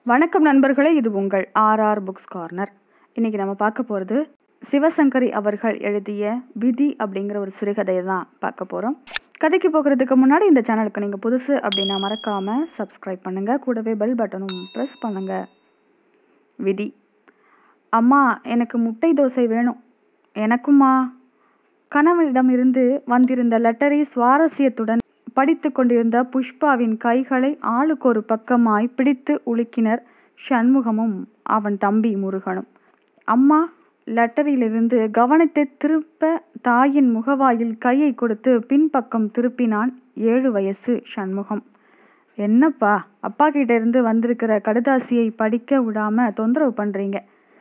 வணக்கம் நண்பர்களே இது உங்கள் ஆர்ஆர் புக்ஸ் கார்னர் இன்னைக்கு நம்ம பார்க்க போகிறது சிவசங்கரி அவர்கள் எழுதிய விதி அப்படிங்கிற ஒரு சிறுகதையை தான் பார்க்க போகிறோம் கதைக்கு போகிறதுக்கு முன்னாடி இந்த சேனலுக்கு நீங்கள் புதுசு அப்படின்னா மறக்காமல் சப்ஸ்கிரைப் பண்ணுங்கள் கூடவே பெல் பட்டனும் ப்ரெஸ் பண்ணுங்கள் விதி அம்மா எனக்கு முட்டை தோசை வேணும் எனக்குமா கணவனிடமிருந்து வந்திருந்த லெட்டரை சுவாரஸ்யத்துடன் படித்து கொண்டிருந்த புஷ்பாவின் கைகளை ஆளுக்கு ஒரு பக்கமாய் பிடித்து உலுக்கினர் சண்முகமும் அவன் தம்பி முருகனும் அம்மா லெட்டரிலிருந்து கவனத்தை திருப்ப தாயின் முகவாயில் கையை கொடுத்து பின்பக்கம் திருப்பினான் ஏழு வயசு சண்முகம் என்னப்பா அப்பா கிட்ட இருந்து வந்திருக்கிற கடுதாசியை படிக்க விடாம தொந்தரவு பண்றீங்க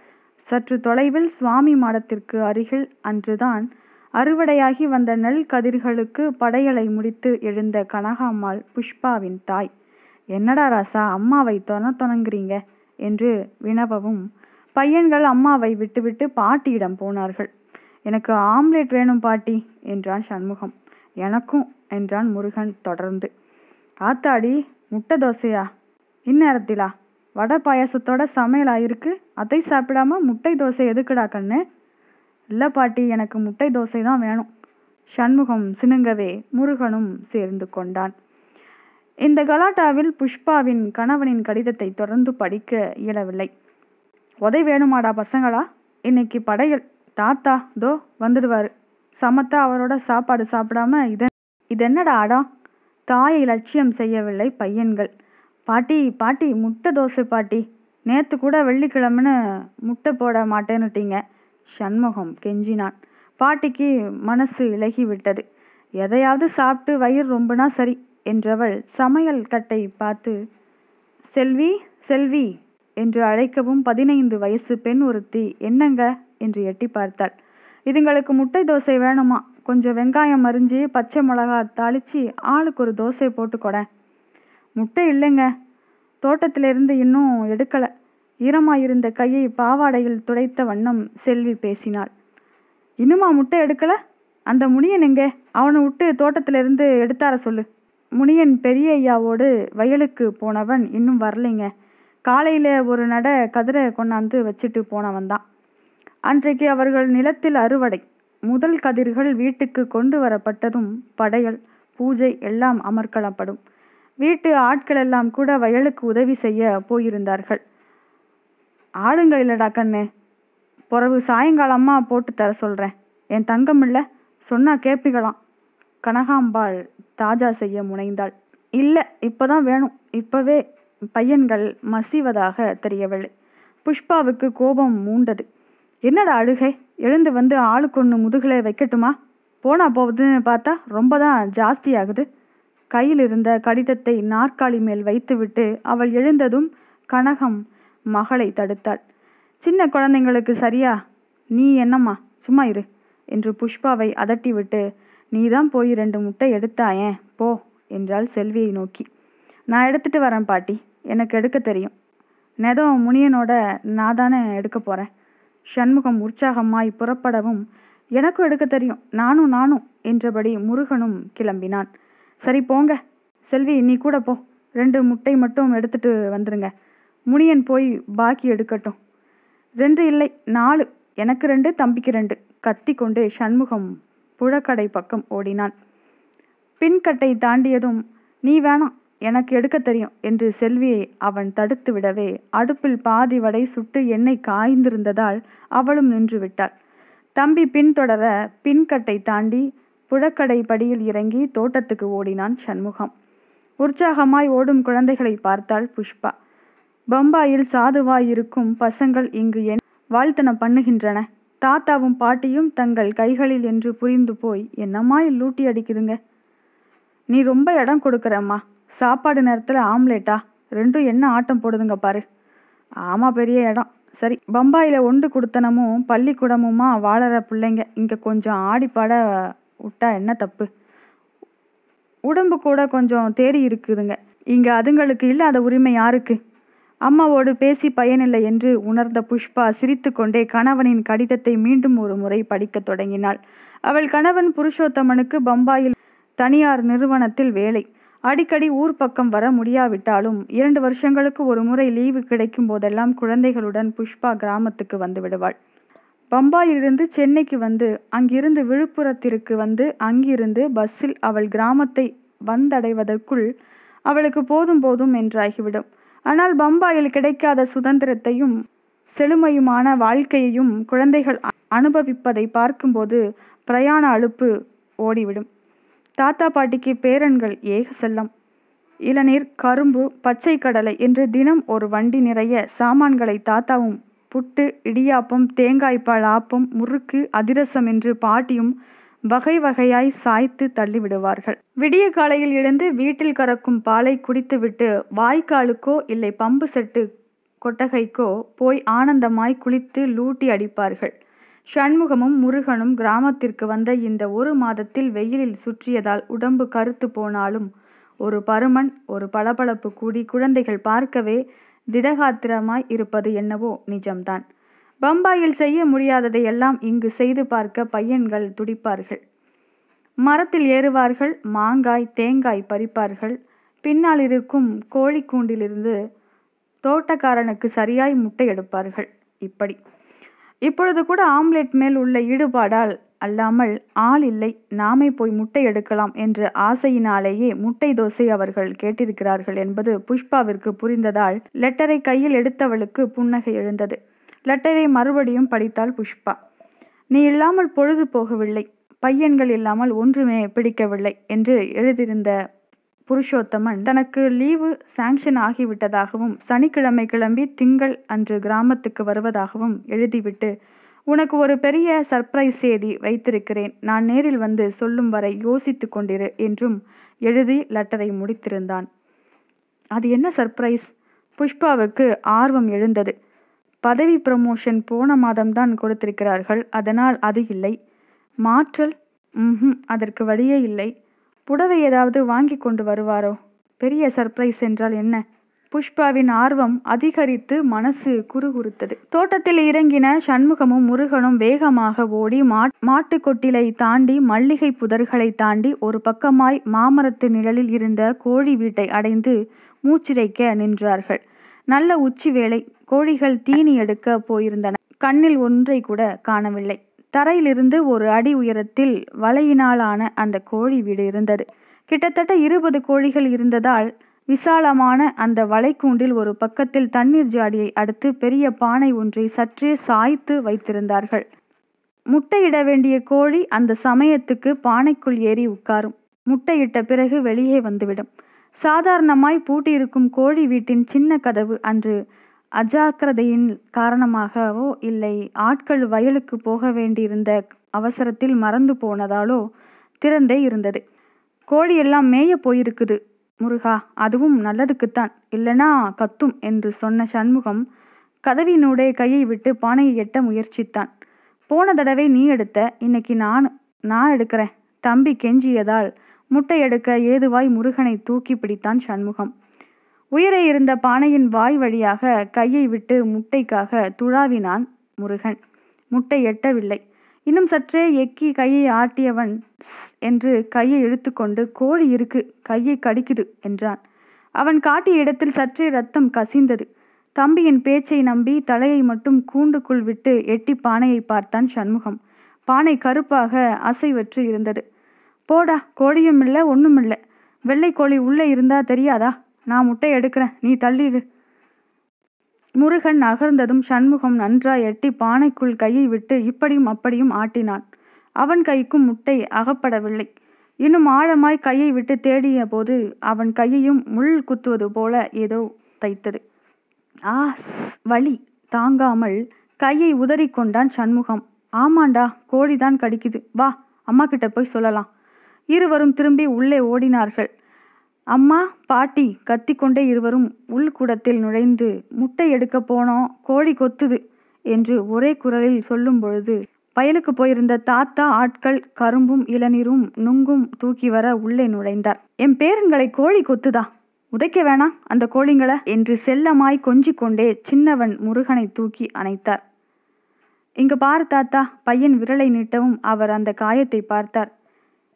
சற்று தொலைவில் சுவாமி மாடத்திற்கு அருகில் அன்றுதான் அறுவடையாகி வந்த நெல் கதிர்களுக்கு படையலை முடித்து எழுந்த கனகாம்மாள் புஷ்பாவின் தாய் என்னடா ராசா அம்மாவை தொண தொணங்குறீங்க என்று வினவவும் பையன்கள் அம்மாவை விட்டுவிட்டு பாட்டியிடம் போனார்கள் எனக்கு ஆம்லெட் வேணும் பாட்டி என்றான் சண்முகம் எனக்கும் என்றான் முருகன் தொடர்ந்து ஆத்தாடி முட்டை தோசையா இந்நேரத்திலா வடை பாயாசத்தோட சமையல் ஆயிருக்கு அதை சாப்பிடாம முட்டை தோசை எதுக்குடா கண்ணு இல்லை பாட்டி எனக்கு முட்டை தோசை தான் வேணும் சண்முகம் சினுங்கவே முருகனும் சேர்ந்து கொண்டான் இந்த கலாட்டாவில் புஷ்பாவின் கணவனின் கடிதத்தை தொடர்ந்து படிக்க இயலவில்லை உதை வேணுமாடா பசங்களா இன்னைக்கு படையல் தாத்தா தோ வந்துடுவாரு சமத்தா அவரோட சாப்பாடு சாப்பிடாம இத இது என்னடா ஆடம் தாயை லட்சியம் செய்யவில்லை பையன்கள் பாட்டி பாட்டி முட்டை தோசை பாட்டி நேத்து கூட வெள்ளிக்கிழமைன்னு முட்டை போட மாட்டேன்னுட்டீங்க சண்முகம் கெஞ்சினான் பாட்டிக்கு மனசு இலகி விட்டது எதையாவது சாப்பிட்டு வயிறு ரொம்பனா சரி என்றவள் சமையல் கட்டை பார்த்து செல்வி செல்வி என்று அழைக்கவும் பதினைந்து வயசு பெண் ஒருத்தி என்னங்க என்று எட்டி பார்த்தாள் இதுங்களுக்கு முட்டை தோசை வேணுமா கொஞ்சம் வெங்காயம் அரிஞ்சு பச்சை மிளகா தாளிச்சு ஆளுக்கு ஒரு தோசை போட்டு கொட முட்டை இல்லைங்க தோட்டத்திலிருந்து இன்னும் எடுக்கல ஈரமாயிருந்த கையை பாவாடையில் துடைத்த வண்ணம் செல்வி பேசினாள் இன்னுமா முட்டை எடுக்கல அந்த முனியன் எங்கே அவனை விட்டு தோட்டத்திலிருந்து எடுத்தார சொல்லு முனியன் பெரிய ஐயாவோடு வயலுக்கு போனவன் இன்னும் வரலைங்க காலையில ஒரு நட கதிரை கொண்டாந்து வச்சுட்டு போனவன் தான் அன்றைக்கு அவர்கள் நிலத்தில் அறுவடை முதல் கதிர்கள் வீட்டுக்கு கொண்டு வரப்பட்டதும் படையல் பூஜை எல்லாம் அமர்க்களப்படும் வீட்டு ஆட்கள் எல்லாம் கூட வயலுக்கு உதவி செய்ய போயிருந்தார்கள் ஆளுங்க இல்லடா கண்ணு பிறகு சாயங்காலமா போட்டு தர சொல்றேன் என் தங்கம் இல்ல சொன்னா கேப்பிகளாம் கனகாம்பாள் தாஜா செய்ய முனைந்தாள் இல்ல இப்பதான் வேணும் இப்பவே பையன்கள் மசிவதாக தெரியவில்லை புஷ்பாவுக்கு கோபம் மூண்டது என்னடா அழுகை எழுந்து வந்து ஆளுக்கொன்று முதுகிலே வைக்கட்டுமா போனா போகுதுன்னு பார்த்தா ரொம்ப தான் ஜாஸ்தி ஆகுது கையில் இருந்த கடிதத்தை நாற்காலி மேல் வைத்துவிட்டு அவள் எழுந்ததும் கனகம் மகளை தடுத்தாள் சின்ன குழந்தைங்களுக்கு சரியா நீ என்னம்மா சும்மா இரு என்று புஷ்பாவை அதட்டிவிட்டு நீதான் போய் ரெண்டு முட்டை எடுத்தாயேன் போ என்றாள் செல்வியை நோக்கி நான் எடுத்துட்டு வரேன் பாட்டி எனக்கு எடுக்க தெரியும் நெதம் முனியனோட நான் தானே எடுக்க போறேன் சண்முகம் உற்சாகமாய் புறப்படவும் எனக்கும் எடுக்க தெரியும் நானும் நானும் என்றபடி முருகனும் கிளம்பினான் சரி போங்க செல்வி நீ கூட போ ரெண்டு முட்டை மட்டும் எடுத்துட்டு வந்துருங்க முனியன் போய் பாக்கி எடுக்கட்டும் ரெண்டு இல்லை நாலு எனக்கு ரெண்டு தம்பிக்கு ரெண்டு கத்தி கொண்டு சண்முகம் புழக்கடை பக்கம் ஓடினான் பின்கட்டை தாண்டியதும் நீ வேணாம் எனக்கு எடுக்க தெரியும் என்று செல்வியை அவன் தடுத்து விடவே அடுப்பில் பாதி வடை சுட்டு எண்ணெய் காய்ந்திருந்ததால் அவளும் நின்று விட்டாள் தம்பி பின்தொடர பின்கட்டை தாண்டி புழக்கடை படியில் இறங்கி தோட்டத்துக்கு ஓடினான் சண்முகம் உற்சாகமாய் ஓடும் குழந்தைகளை பார்த்தாள் புஷ்பா பம்பாயில் சாதுவாய் இருக்கும் பசங்கள் இங்கு என் வாழ்த்தனம் பண்ணுகின்றன தாத்தாவும் பாட்டியும் தங்கள் கைகளில் என்று புரிந்து போய் என்னம்மாய் லூட்டி அடிக்குதுங்க நீ ரொம்ப இடம் கொடுக்குறம்மா சாப்பாடு நேரத்தில் ஆம்லேட்டா ரெண்டும் என்ன ஆட்டம் போடுதுங்க பாரு ஆமா பெரிய இடம் சரி பம்பாயில ஒன்று கொடுத்தனமும் பள்ளிக்கூடமுமா வாழற பிள்ளைங்க இங்க கொஞ்சம் ஆடிப்பாட விட்டா என்ன தப்பு உடம்பு கூட கொஞ்சம் தேறி இருக்குதுங்க இங்க அதுங்களுக்கு இல்லாத உரிமை யாருக்கு அம்மாவோடு பேசி பயனில்லை என்று உணர்ந்த புஷ்பா சிரித்துக்கொண்டே கணவனின் கடிதத்தை மீண்டும் ஒரு முறை படிக்கத் தொடங்கினாள் அவள் கணவன் புருஷோத்தமனுக்கு பம்பாயில் தனியார் நிறுவனத்தில் வேலை அடிக்கடி ஊர் பக்கம் வர முடியாவிட்டாலும் இரண்டு வருஷங்களுக்கு ஒரு முறை லீவு கிடைக்கும் போதெல்லாம் குழந்தைகளுடன் புஷ்பா கிராமத்துக்கு வந்து விடுவாள் பம்பாயிலிருந்து சென்னைக்கு வந்து அங்கிருந்து விழுப்புரத்திற்கு வந்து அங்கிருந்து பஸ்ஸில் அவள் கிராமத்தை வந்தடைவதற்குள் அவளுக்கு போதும் போதும் என்றாகிவிடும் ஆனால் பம்பாயில் கிடைக்காத சுதந்திரத்தையும் செழுமையுமான வாழ்க்கையையும் குழந்தைகள் அ- அனுபவிப்பதை பார்க்கும்போது பிரயாண அலுப்பு ஓடிவிடும் தாத்தா பாட்டிக்கு பேரன்கள் ஏக செல்லம் இளநீர் கரும்பு பச்சை கடலை என்று தினம் ஒரு வண்டி நிறைய சாமான்களை தாத்தாவும் புட்டு இடியாப்பம் தேங்காய்பால் ஆப்பம் முறுக்கு அதிரசம் என்று பாட்டியும் வகை வகையாய் சாய்த்து தள்ளிவிடுவார்கள் விடிய காலையில் எழுந்து வீட்டில் கறக்கும் பாலை குடித்துவிட்டு வாய்க்காலுக்கோ இல்லை பம்பு செட்டு கொட்டகைக்கோ போய் ஆனந்தமாய் குளித்து லூட்டி அடிப்பார்கள் சண்முகமும் முருகனும் கிராமத்திற்கு வந்த இந்த ஒரு மாதத்தில் வெயிலில் சுற்றியதால் உடம்பு கருத்து போனாலும் ஒரு பருமன் ஒரு பளபளப்பு கூடி குழந்தைகள் பார்க்கவே திடகாத்திரமாய் இருப்பது என்னவோ நிஜம்தான் பம்பாயில் செய்ய முடியாததை எல்லாம் இங்கு செய்து பார்க்க பையன்கள் துடிப்பார்கள் மரத்தில் ஏறுவார்கள் மாங்காய் தேங்காய் பறிப்பார்கள் பின்னால் இருக்கும் கோழிக்கூண்டிலிருந்து தோட்டக்காரனுக்கு சரியாய் முட்டை எடுப்பார்கள் இப்படி இப்பொழுது கூட ஆம்லெட் மேல் உள்ள ஈடுபாடால் அல்லாமல் ஆள் இல்லை நாமே போய் முட்டை எடுக்கலாம் என்ற ஆசையினாலேயே முட்டை தோசை அவர்கள் கேட்டிருக்கிறார்கள் என்பது புஷ்பாவிற்கு புரிந்ததால் லெட்டரை கையில் எடுத்தவளுக்கு புன்னகை எழுந்தது லெட்டரை மறுபடியும் படித்தாள் புஷ்பா நீ இல்லாமல் பொழுது போகவில்லை பையன்கள் இல்லாமல் ஒன்றுமே பிடிக்கவில்லை என்று எழுதியிருந்த புருஷோத்தமன் தனக்கு லீவு சாங்ஷன் ஆகிவிட்டதாகவும் சனிக்கிழமை கிளம்பி திங்கள் அன்று கிராமத்துக்கு வருவதாகவும் எழுதிவிட்டு உனக்கு ஒரு பெரிய சர்ப்ரைஸ் செய்தி வைத்திருக்கிறேன் நான் நேரில் வந்து சொல்லும் வரை யோசித்து கொண்டிரு என்றும் எழுதி லெட்டரை முடித்திருந்தான் அது என்ன சர்ப்ரைஸ் புஷ்பாவுக்கு ஆர்வம் எழுந்தது பதவி ப்ரமோஷன் போன மாதம்தான் கொடுத்திருக்கிறார்கள் அதனால் அது இல்லை மாற்றல் ம்ஹும் அதற்கு வழியே இல்லை புடவை ஏதாவது வாங்கி கொண்டு வருவாரோ பெரிய சர்ப்ரைஸ் என்றால் என்ன புஷ்பாவின் ஆர்வம் அதிகரித்து மனசு குறுகுறுத்தது தோட்டத்தில் இறங்கின சண்முகமும் முருகனும் வேகமாக ஓடி மாட் மாட்டுக் கொட்டிலை தாண்டி மல்லிகை புதர்களை தாண்டி ஒரு பக்கமாய் மாமரத்து நிழலில் இருந்த கோழி வீட்டை அடைந்து மூச்சிரைக்க நின்றார்கள் நல்ல உச்சி வேளை கோழிகள் தீனி எடுக்க போயிருந்தன கண்ணில் ஒன்றை கூட காணவில்லை தரையிலிருந்து ஒரு அடி உயரத்தில் வலையினாலான அந்த கோழி வீடு இருந்தது கிட்டத்தட்ட இருபது கோழிகள் இருந்ததால் விசாலமான அந்த வலைக்கூண்டில் ஒரு பக்கத்தில் தண்ணீர் ஜாடியை அடுத்து பெரிய பானை ஒன்றை சற்றே சாய்த்து வைத்திருந்தார்கள் முட்டையிட வேண்டிய கோழி அந்த சமயத்துக்கு பானைக்குள் ஏறி உட்காரும் முட்டையிட்ட பிறகு வெளியே வந்துவிடும் சாதாரணமாய் பூட்டியிருக்கும் கோழி வீட்டின் சின்ன கதவு அன்று அஜாக்கிரதையின் காரணமாகவோ இல்லை ஆட்கள் வயலுக்கு போக வேண்டியிருந்த அவசரத்தில் மறந்து போனதாலோ திறந்தே இருந்தது கோழி எல்லாம் மேய போயிருக்குது முருகா அதுவும் நல்லதுக்குத்தான் இல்லனா கத்தும் என்று சொன்ன சண்முகம் கதவினூடே கையை விட்டு பானையை எட்ட முயற்சித்தான் போன தடவை நீ எடுத்த இன்னைக்கு நான் நான் எடுக்கிறேன் தம்பி கெஞ்சியதால் முட்டை எடுக்க ஏதுவாய் முருகனை தூக்கி பிடித்தான் சண்முகம் உயரே இருந்த பானையின் வாய் வழியாக கையை விட்டு முட்டைக்காக துழாவினான் முருகன் முட்டை எட்டவில்லை இன்னும் சற்றே எக்கி கையை ஆட்டியவன் "ஸ்" என்று கையை இழுத்துக்கொண்டு கோழி இருக்கு கையை கடிக்குது என்றான் அவன் காட்டிய இடத்தில் சற்றே ரத்தம் கசிந்தது தம்பியின் பேச்சை நம்பி தலையை மட்டும் கூண்டுக்குள் விட்டு எட்டி பானையை பார்த்தான் சண்முகம் பானை கருப்பாக அசைவற்று இருந்தது போடா கோழியும் இல்லை ஒன்றும் இல்லை வெள்ளை கோழி உள்ளே இருந்தா தெரியாதா நான் முட்டை எடுக்கிறேன் நீ தள்ளிடு முருகன் நகர்ந்ததும் சண்முகம் நன்றாய் எட்டி பானைக்குள் கையை விட்டு இப்படியும் அப்படியும் ஆட்டினான் அவன் கைக்கும் முட்டை அகப்படவில்லை இன்னும் ஆழமாய் கையை விட்டு தேடிய போது அவன் கையையும் முள் குத்துவது போல ஏதோ தைத்தது ஆ ஸ், வலி தாங்காமல் கையை உதறிக்கொண்டான் சண்முகம் ஆமாண்டா கோழிதான் கடிக்குது வா அம்மா கிட்ட போய் சொல்லலாம் இருவரும் திரும்பி உள்ளே ஓடினார்கள் அம்மா பாட்டி கத்திக்கொண்டே இருவரும் உள்கூடத்தில் நுழைந்து முட்டை எடுக்க போனோம் கோழி கொத்துது என்று ஒரே குரலில் சொல்லும் பொழுது வயலுக்கு போயிருந்த தாத்தா ஆட்கள் கரும்பும் இளநீரும் நுங்கும் தூக்கி வர உள்ளே நுழைந்தார் என் பேரன்களை கோழி கொத்துதா உதைக்க வேணாம் அந்த கோழிங்களை என்று செல்லமாய் கொஞ்சிக் கொண்டே சின்னவன் முருகனை தூக்கி அணைத்தார் இங்க பாரு தாத்தா பையன் விரலை நீட்டவும் அவர் அந்த காயத்தை பார்த்தார்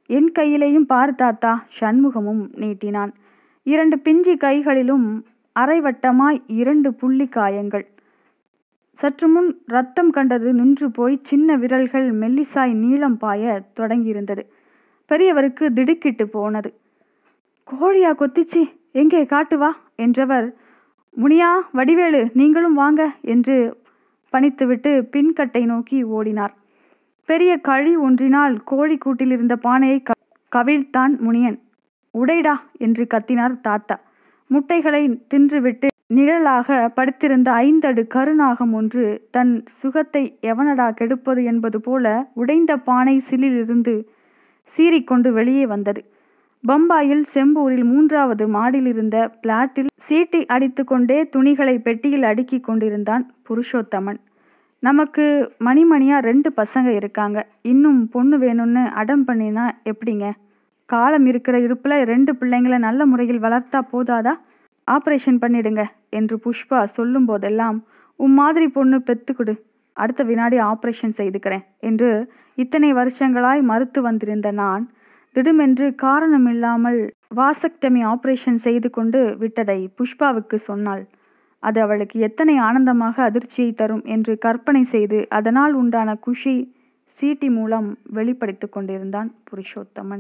என் கையிலேயும் பார் தாத்தா சண்முகமும் நீட்டினான் இரண்டு பிஞ்சி கைகளிலும் அரைவட்டமாய் இரண்டு புள்ளி காயங்கள் சற்று முன் ரத்தம் கண்டது நின்று போய் சின்ன விரல்கள் மெல்லிசாய் நீளம் பாய தொடங்கியிருந்தது பெரியவருக்கு திடுக்கிட்டு போனது கோழியா கொத்திச்சி எங்கே காட்டு வா என்றவர் முனியா வடிவேலு நீங்களும் வாங்க என்று பணித்துவிட்டு பின்கட்டை நோக்கி ஓடினார் பெரிய கழி ஒன்றினால் கோழி கூட்டில் இருந்த பானையை க கவிழ்த்தான் முனியன் உடைடா என்று கத்தினார் தாத்தா முட்டைகளை தின்றுவிட்டு நிழலாக படுத்திருந்த ஐந்தடு கருநாகம் ஒன்று தன் சுகத்தை எவனடா கெடுப்பது என்பது போல உடைந்த பானை சிலிலிருந்து சீறிக்கொண்டு வெளியே வந்தது பம்பாயில் செம்பூரில் மூன்றாவது மாடியில் இருந்த பிளாட்டில் சீட்டி அடித்துக்கொண்டே துணிகளை பெட்டியில் அடுக்கி கொண்டிருந்தான் புருஷோத்தமன் நமக்கு மணிமணியா ரெண்டு பசங்க இருக்காங்க இன்னும் பொண்ணு வேணும்னு அடம் பண்ணினா எப்படிங்க காலம் இருக்கிற இருப்புல ரெண்டு பிள்ளைங்களை நல்ல முறையில் வளர்த்தா போதாதா ஆப்ரேஷன் பண்ணிடுங்க என்று புஷ்பா சொல்லும் போதெல்லாம் உன் மாதிரி பொண்ணு பெத்துக்குடு அடுத்த வினாடி ஆப்ரேஷன் செய்துக்கிறேன் என்று இத்தனை வருஷங்களாய் மறுத்து வந்திருந்த நான் திடுமென்று காரணமில்லாமல் வாசக்டமி ஆபரேஷன் செய்து கொண்டு விட்டதை புஷ்பாவுக்கு சொன்னாள் அது அவளுக்கு எத்தனை ஆனந்தமாக அதிர்ச்சியை தரும் என்று கற்பனை செய்து அதனால் உண்டான குஷி சீட்டி மூலம் வெளிப்படுத்திக் கொண்டிருந்தான் புருஷோத்தமன்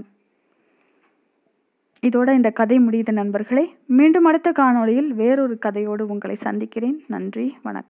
இதோட இந்த கதை முடியுது நண்பர்களே மீண்டும் அடுத்த காணொளியில் வேறொரு கதையோடு உங்களை சந்திக்கிறேன் நன்றி வணக்கம்